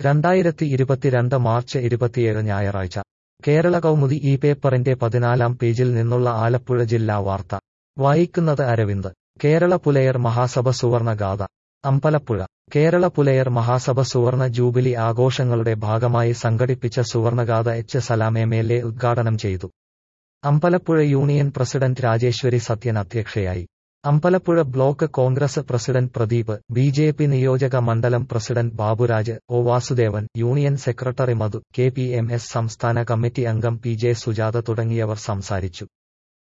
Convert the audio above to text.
രണ്ടായിരത്തി ഇരുപത്തിരണ്ട് മാർച്ച് ഇരുപത്തിയേഴ് ഞായറാഴ്ച കേരള കൗമുദി ഈ പേപ്പറിന്റെ പതിനാലാം പേജിൽ നിന്നുള്ള ആലപ്പുഴ ജില്ലാ വാർത്ത വായിക്കുന്നത് അരവിന്ദ് കേരള പുലയർ മഹാസഭ സുവർണഗാഥ അമ്പലപ്പുഴ കേരള പുലയർ മഹാസഭ സുവർണ ജൂബിലി ആഘോഷങ്ങളുടെ ഭാഗമായി സംഘടിപ്പിച്ച Suvarnagatha H Salam M L A ഉദ്ഘാടനം ചെയ്തു അമ്പലപ്പുഴ യൂണിയൻ പ്രസിഡന്റ് രാജേശ്വരി സത്യൻ അധ്യക്ഷയായി Ambalappuzha block Congress president Pradeep B J P നിയോജക മണ്ഡലം president Baburaj O Vasudevan union secretary Madhu K P M S സംസ്ഥാന കമ്മിറ്റി അംഗം പി ജെ സുജാത തുടങ്ങിയവർ സംസാരിച്ചു